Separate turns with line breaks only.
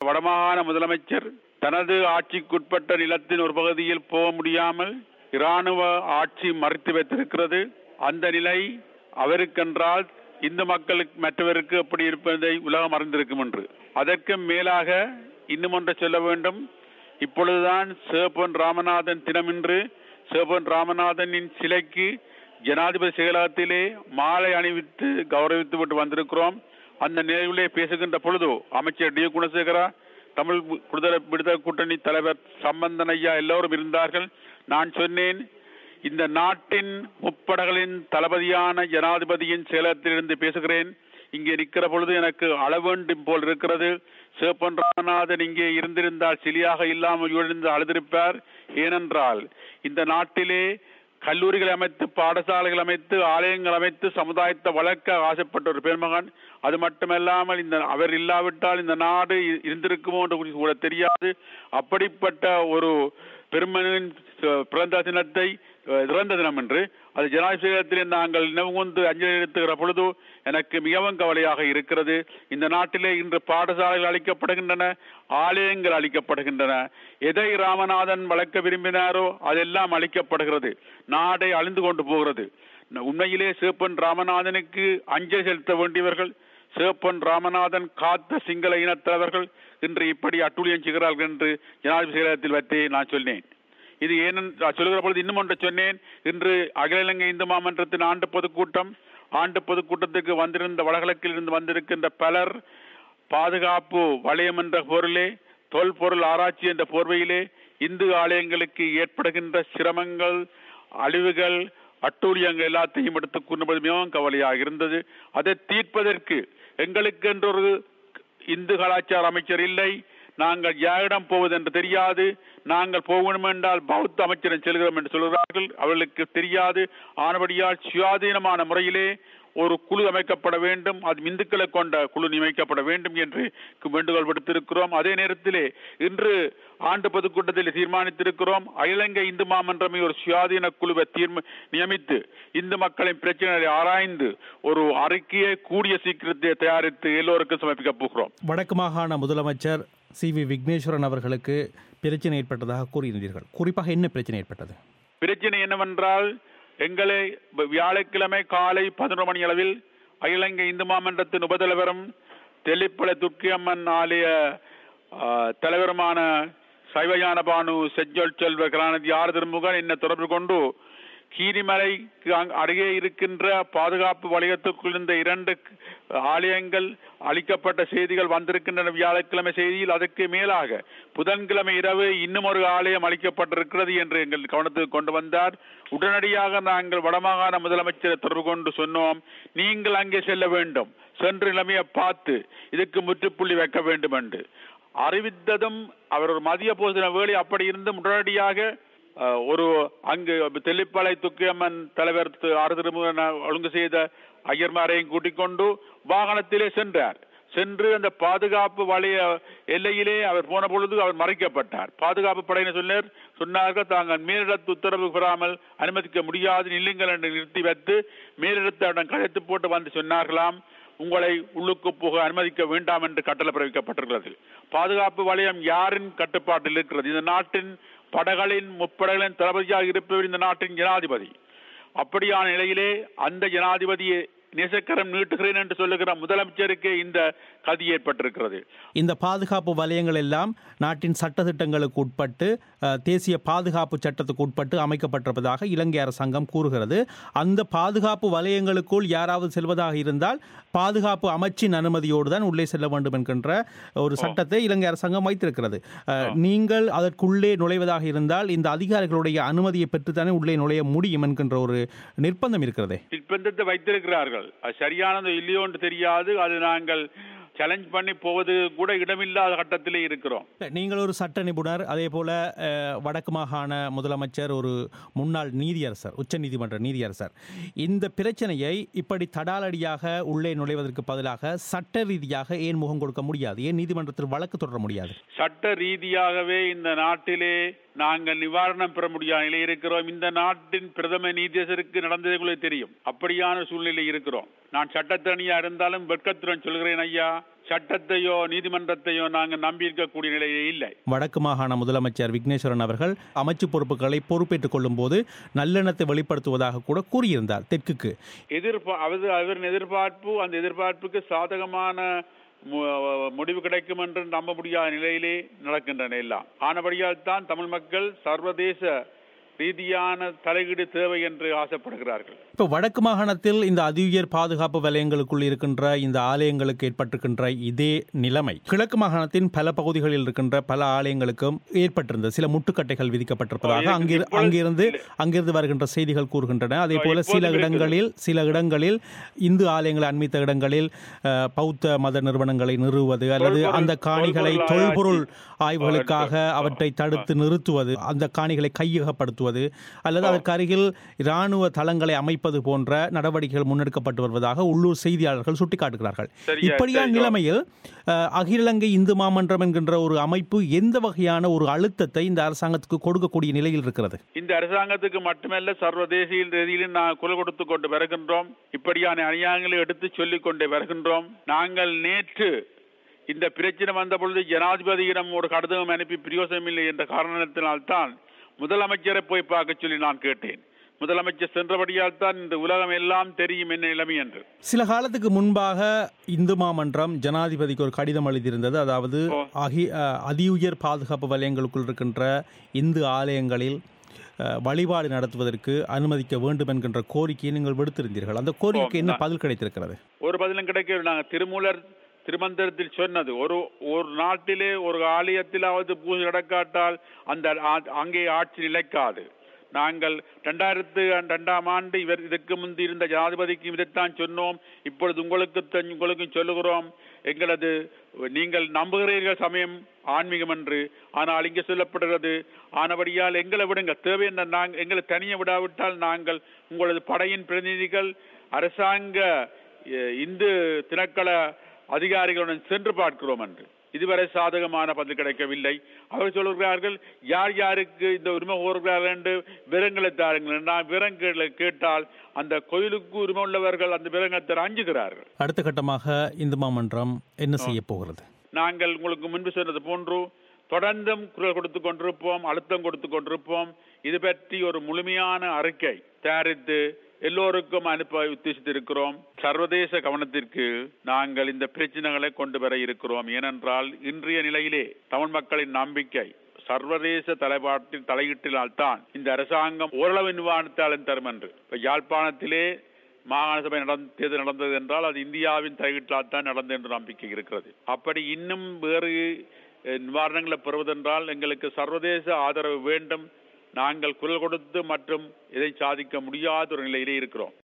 வடமாகாண முதலமைச்சர் தனது ஆட்சிக்குட்பட்ட நிலத்தின் ஒரு பகுதியில் போக முடியாமல் இராணுவ ஆட்சி மறைத்து வைத்திருக்கிறது அந்த நிலை அவருக்கென்றால் இந்து மக்களுக்கு மற்றவருக்கு எப்படி இருப்பதை உலகம் அறிந்திருக்கும் என்று அதற்கு மேலாக இன்னும் ஒன்றை சொல்ல வேண்டும் இப்பொழுதுதான் சேப்பன் ராமநாதன் தினமின்று சேப்பன் ராமநாதனின் சிலைக்கு ஜனாதிபதி செயலகத்திலே மாலை அணிவித்து கௌரவித்து விட்டு வந்திருக்கிறோம் அந்த நிலையிலே பேசுகின்ற பொழுது அமைச்சர் டி குணசேகரா தமிழ் விடுதலை விடுதலை கூட்டணி தலைவர் சம்பந்தன் ஐயா எல்லோரும் இருந்தார்கள் நான் சொன்னேன் இந்த நாட்டின் முப்படைகளின் தளபதியான ஜனாதிபதியின் செயலகத்திலிருந்து பேசுகிறேன் இங்கே நிற்கிற பொழுது எனக்கு அள வேண்டும் போல் இருக்கிறது சிவப்பன் ராமநாதன் இங்கே இருந்திருந்தால் சிலியாக இல்லாமல் இருந்து அழுதிருப்பார் ஏனென்றால் இந்த நாட்டிலே கல்லூரிகள் அமைத்து பாடசாலைகள் அமைத்து ஆலயங்கள் அமைத்து சமுதாயத்தை வளர்க்க ஆசைப்பட்ட ஒரு பெருமகன் அது மட்டுமல்லாமல் இந்த அவர் இல்லாவிட்டால் இந்த நாடு இ- இருந்திருக்குமோ என்று கூட தெரியாது அப்படிப்பட்ட ஒரு பெருமனின் ச- பிறந்த தினத்தை அஹ், இறந்த தினம் என்று அது ஜனாதிபதியிலே நாங்கள் நினைவுகூர்ந்து அஞ்சலி செலுத்துகிற பொழுது எனக்கு மிகவும் கவலையாக இருக்கிறது இந்த நாட்டிலே இன்று பாடசாலைகள் அளிக்கப்படுகின்றன ஆலயங்கள் அளிக்கப்படுகின்றன எதை ராமநாதன் வளர்க்க விரும்பினாரோ அதெல்லாம் அளிக்கப்படுகிறது நாடை அழிந்து கொண்டு போகிறது ந- உண்மையிலே சிவப்பன் ராமநாதனுக்கு அஞ்சலி செலுத்த வேண்டியவர்கள் சிவப்பன் ராமநாதன் காத்த சிங்கள இனத்தவர்கள் இன்று இப்படி அட்டூழியம் செய்கிறார்கள் என்று ஜனாதிபதி செயலகத்தில் வைத்தே நான் சொன்னேன் இது ஏனென்று நான் சொல்லுகிற பொழுது இன்னும் ஒன்றை சொன்னேன் இன்று அகில இலங்கை இந்து மாமன்றத்தின் ஆண்டு பொதுக்கூட்டம் ஆண்டு பொதுக்கூட்டத்துக்கு வந்திருந்த வடகிழக்கில் இருந்து வந்திருக்கின்ற பலர் பாதுகாப்பு வளையம் என்ற பொருளே தொல்பொருள் ஆராய்ச்சி என்ற போர்வையிலே இந்து ஆலயங்களுக்கு ஏற்படுகின்ற சிரமங்கள் அழிவுகள் அட்டூழியங்கள் எல்லாத்தையும் எடுத்துக் கூறும்போது மிகவும் கவலையாக இருந்தது அதை தீர்ப்பதற்கு எங்களுக்கு என்றொரு இந்து கலாச்சார அமைச்சர் இல்லை நாங்கள் யாரிடம் போவது என்று தெரியாது நாங்கள் போகணும் என்றால் பௌத்த அமைச்சரிடம் செல்கிறோம் என்று சொல்கிறார்கள் அவர்களுக்கு தெரியாது ஆனபடியால் சுயாதீனமான முறையிலே ஒரு குழு அமைக்கப்பட வேண்டும் அது இந்துக்களை கொண்ட குழு நியமிக்கப்பட வேண்டும் என்று வேண்டுகோள் விடுத்திருக்கிறோம் அதே நேரத்திலே இன்று ஆண்டு பொதுக்கூட்டத்தில் தீர்மானித்திருக்கிறோம் இலங்கை இந்து மாமன்றமே ஒரு சுயாதீன குழுவை தீர்ம நியமித்து இந்து மக்களின் பிரச்சனைகளை ஆராய்ந்து ஒரு அறிக்கையை கூடிய சீக்கிரத்தை தயாரித்து எல்லோருக்கும் சமர்ப்பிக்க போகிறோம்
வடக்கு மாகாண முதலமைச்சர் சி வி விக்னேஸ்வரன் அவர்களுக்கு பிரச்சனை ஏற்பட்டதாக கூறியிருந்தீர்கள் குறிப்பாக என்ன பிரச்சனை ஏற்பட்டது
பிரச்சனை என்னவென்றால் எங்களை வ- வியாழக்கிழமை காலை பதினொரு மணி அளவில் அகில இலங்கை இந்து மாமன்றத்தின் உபதலைவரும் தெல்லிப்பளை துர்க்கியம்மன் ஆலய ஆ, தலைவருமான சைவஞான பானு செஞ்சொல் செல்வ கலாநிதி ஆறு திருமுகன் என்ன தொடர்பு கொண்டு கீரிமலைக்கு அங்- அருகே இருக்கின்ற பாதுகாப்பு வலயத்துக்குள் இருந்த இரண்டு ஆலயங்கள் அளிக்கப்பட்ட செய்திகள் வந்திருக்கின்றன வியாழக்கிழமை செய்தியில் அதற்கு மேலாக புதன்கிழமை இரவு இன்னும் ஒரு ஆலயம் அளிக்கப்பட்டிருக்கிறது என்று எங்கள் கவனத்துக்கு கொண்டு வந்தார் உடனடியாக நாங்கள் வடமாகாண முதலமைச்சரை தொடர்பு கொண்டு சொன்னோம் நீங்கள் அங்கே செல்ல வேண்டும் சென்று நிலைமையை பார்த்து இதுக்கு முற்றுப்புள்ளி வைக்க வேண்டும் என்று அறிவித்ததும் அவர் ஒரு மதிய போசன வேலை அப்படி இருந்தும் உடனடியாக அஹ், ஒரு அங்கு தெல்லிப்பாளை துக்கியம்மன் தலைவர் திரு ஆறு திருமுகன் ஒழுங்கு செய்த ஐயர்மாரையும் கூட்டிக் கொண்டு வாகனத்திலே சென்றார் சென்று அந்த பாதுகாப்பு வளைய எல்லையிலே அவர் போன பொழுது அவர் மறைக்கப்பட்டார் பாதுகாப்பு படையினர் சொன்னார் சொன்னார்கள் தாங்கள் மேலிடத்து உத்தரவு பெறாமல் அனுமதிக்க முடியாது நில்லுங்கள் என்று நிறுத்தி வைத்து மேலிடத்திடம் கழைத்து போட்டு வந்து சொன்னார்களாம் உங்களை உள்ளுக்கு போக அனுமதிக்க வேண்டாம் என்று கட்டளை பிறப்பிக்கப்பட்டிருக்கிறது பாதுகாப்பு வலயம் யாரின் கட்டுப்பாட்டில் இருக்கிறது இந்த நாட்டின் படைகளின் முப்படைகளின் தளபதியாக இருப்பவர் இந்த நாட்டின் ஜனாதிபதி அப்படியான நிலையிலே அந்த ஜனாதிபதியை நேசக்கரம் நீட்டுகிறேன் என்று சொல்லுகிற முதலமைச்சருக்கே இந்த கதி ஏற்பட்டிருக்கிறது
இந்த பாதுகாப்பு வலயங்கள் எல்லாம் நாட்டின் சட்டத்திட்டங்களுக்கு உட்பட்டு அஹ், தேசிய பாதுகாப்பு சட்டத்துக்கு உட்பட்டு அமைக்கப்பட்டிருப்பதாக இலங்கை அரசாங்கம் கூறுகிறது அந்த பாதுகாப்பு வலயங்களுக்குள் யாராவது செல்வதாக இருந்தால் பாதுகாப்பு அமைச்சின் அனுமதியோடு தான் உள்ளே செல்ல வேண்டும் என்கின்ற ஒரு சட்டத்தை இலங்கை அரசாங்கம் வைத்திருக்கிறது அஹ், நீங்கள் அதற்குள்ளே நுழைவதாக இருந்தால் இந்த அதிகாரிகளுடைய அனுமதியை பெற்றுத்தானே உள்ளே நுழைய முடியும் என்கின்ற ஒரு நிர்பந்தம் இருக்கிறதே
நிர்பந்தத்தை வைத்திருக்கிறார்கள் அது சரியானது இல்லையோ என்று தெரியாது அது நாங்கள் சேலஞ்ச் பண்ணி போவது கூட இடமில்லாத கட்டத்திலே இருக்கிறோம்
நீங்கள் ஒரு சட்ட நிபுணர் அதே போல அஹ், வடக்கு மாகாண முதலமைச்சர் ஒரு முன்னாள் நீதியரசர் உச்சநீதிமன்ற நீதியரசர் இந்த பிரச்சனையை இப்படி தடாலடியாக உள்ளே நுழைவதற்கு பதிலாக சட்ட ரீதியாக ஏன் முகம் கொடுக்க முடியாது ஏன் நீதிமன்றத்தில் வழக்கு தொடர முடியாது
சட்ட ரீதியாகவே இந்த நாட்டிலே நாங்கள் நிவாரணம் பெற முடியாத நிலை இருக்கிறோம் இந்த நாட்டின் பிரதம நீதியரசருக்கு நடந்தது உங்களுக்கு தெரியும் அப்படியான சூழ்நிலை இருக்கிறோம் நான் சட்டத்தணியா இருந்தாலும் வெட்கத்துடன் சொல்கிறேன் ஐயா சட்டத்தையோ நீதிமன்றத்தையோ நாங்கள் நம்பி இருக்கக்கூடிய நிலையே இல்லை
வடக்கு மாகாண முதலமைச்சர் விக்னேஸ்வரன் அவர்கள் அமைச்சு பொறுப்புகளை பொறுப்பேற்றுக் கொள்ளும் போது நல்லெண்ணத்தை வெளிப்படுத்துவதாக கூட கூறியிருந்தார் தெற்குக்கு
எதிர்பா அவர் அவரின் எதிர்பார்ப்பு அந்த எதிர்பார்ப்புக்கு சாதகமான மு- முடிவு கிடைக்கும் என்று நம்ப முடியாத நிலையிலே நடக்கின்றன எல்லாம் ஆனபடியால் தான் தமிழ் மக்கள் சர்வதேச ரீதியான தலையீடு தேவை என்று ஆசைப்படுகிறார்கள்
இப்போ வடக்கு மாகாணத்தில் இந்த அதிஉயர் பாதுகாப்பு வலயங்களுக்குள் இருக்கின்ற இந்த ஆலயங்களுக்கு ஏற்பட்டிருக்கின்ற இதே நிலைமை கிழக்கு மாகாணத்தின் பல பகுதிகளில் இருக்கின்ற பல ஆலயங்களுக்கும் ஏற்பட்டிருந்தது சில முட்டுக்கட்டைகள் விதிக்கப்பட்டிருப்பதாக
ஓ,
அங்கிரு
இப்பொழுது-
அங்கிருந்து அங்கிருந்து வருகின்ற செய்திகள் கூறுகின்றன அதே போல
இப்போது
சில
இருக்கிறது.
இடங்களில் சில இடங்களில் இந்து ஆலயங்களை அண்மித்த இடங்களில் அஹ், பௌத்த மத நிறுவனங்களை நிறுவுவது அல்லது
தொல்பொருள்-
அந்த காணிகளை
தொல்பொருள்
தொல்பொருள்
ஆராய்ச்சி.
ஆய்வுகளுக்காக
ஆ,
அவற்றை தடுத்து நிறுத்துவது அந்த காணிகளை கையகப்படுத்துவது அல்லது அதற்கு அருகில் இராணுவ தளங்களை அமைப்பது போன்ற நடவடிக்கைகள் முன்னெடுக்கப்பட்டு வருவதாக உள்ளூர் செய்தியாளர்கள் சுட்டிக்காட்டுகிறார்கள்
சரியா,
இப்படியான
சரியா.
நிலைமையில் அஹ், அகில இலங்கை இந்து மாமன்றம் என்கின்ற ஒரு அமைப்பு எந்த வகையான ஒரு அழுத்தத்தை இந்த அரசாங்கத்துக்கு கொடுக்கக்கூடிய நிலையில் இருக்கிறது
இந்த அரசாங்கத்துக்கு மட்டுமல்ல சர்வதேச ரீதியிலும் நான் குரல் கொடுத்து கொண்டு வருகின்றோம் இப்படியான அநியாயங்களை எடுத்து சொல்லிக் கொண்டு வருகின்றோம் நாங்கள் நேற்று இந்த பிரச்சனை வந்த பொழுது ஜனாதிபதியிடம் ஒரு கடிதம் அனுப்பி பிரயோசனமில்லை என்ற காரணத்தினால்தான் முதலமைச்சரை போய் பார்க்க சொல்லி நான் கேட்டேன் முதலமைச்சர் சென்றபடியால் தான் இந்த உலகம் எல்லாம் தெரியும் என்ன நிலைமை என்று
சில காலத்துக்கு முன்பாக இந்து மாமன்றம் ஜனாதிபதிக்கு ஒரு கடிதம் எழுதியிருந்தது அதாவது
ஓ.
அகி அஹ், அதிஉயர் பாதுகாப்பு வலயங்களுக்குள் இருக்கின்ற இந்து ஆலயங்களில் அஹ், வழிபாடு நடத்துவதற்கு அனுமதிக்க வேண்டும் என்கின்ற கோரிக்கையை நீங்கள் விடுத்திருந்தீர்கள் அந்த கோரிக்கைக்கு என்ன
நான்-
பதில் கிடைத்திருக்கிறது
ஒரு பதிலும் கிடைக்க நாங்கள் திருமூலர் திருமந்திரத்தில் சொன்னது ஒரு ஒரு நாட்டிலே ஒரு ஆலயத்திலாவது பூஜை நடக்காட்டால் அந்த ஆ- அங்கே ஆட்சி நிலைக்காது நாங்கள் ரெண்டாயிரத்து ரெண்டாம் ஆண்டு இவர் இதற்கு முந்தி இருந்த ஜனாதிபதிக்கும் இதைத்தான் சொன்னோம் இப்பொழுது உங்களுக்கு தெ- உங்களுக்கும் சொல்லுகிறோம் எங்களது நீங்கள் நம்புகிறீர்கள் சமயம் ஆன்மீகம் என்று ஆனால் இங்கே சொல்லப்படுகிறது ஆனபடியால் எங்களை விடுங்க தேவை என்ற நாங்கள் எங்களை தனியே விடாவிட்டால் நாங்கள் உங்களது படையின் பிரதிநிதிகள் அரசாங்க எ- இந்து திணைக்கள அதிகாரிகளுடன் சென்று பார்க்கிறோம் என்று இதுவரை சாதகமான பதில் கிடைக்கவில்லை அவர் சொல்கிறார்கள் யார் யாருக்கு இந்த உரிமை கோருகிறார்கள் என்று விவரங்களை தாருங்கள் நான் விவரங்களை கேட்டால் அந்த கோயிலுக்கு உரிமை உள்ளவர்கள் அந்த விவரங்களை தர அஞ்சுகிறார்கள்
அடுத்த கட்டமாக இந்து மாமன்றம் என்ன செய்ய போகிறது
நாங்கள் உங்களுக்கு முன்பு சொன்னது போன்று தொடர்ந்தும் குரல் கொடுத்து கொண்டிருப்போம் அழுத்தம் கொடுத்து கொண்டிருப்போம் இது பற்றி ஒரு முழுமையான அறிக்கை தயாரித்து எல்லோருக்கும் அனுப்ப உத்தேசித்திருக்கிறோம் சர்வதேச கவனத்திற்கு நாங்கள் இந்த பிரச்சனைகளை கொண்டு வர இருக்கிறோம் ஏனென்றால் இன்றைய நிலையிலே தமிழ் மக்களின் நம்பிக்கை சர்வதேச தலைப்பாட்டின் தலையீட்டினால் தான் இந்த அரசாங்கம் ஓரளவு நிவாரணத்தாலும் தரும் என்று இப்ப யாழ்ப்பாணத்திலே மாகாண சபை நடந்த தேர்தல் நடந்தது என்றால் அது இந்தியாவின் தலையீட்டால் தான் நடந்தது என்று நம்பிக்கை இருக்கிறது அப்படி இன்னும் வேறு அஹ், நிவாரணங்களை பெறுவதென்றால் எங்களுக்கு சர்வதேச ஆதரவு வேண்டும் நாங்கள் குரல் கொடுத்து மற்றும் இதை சாதிக்க முடியாத ஒரு நிலையிலே இருக்கிறோம்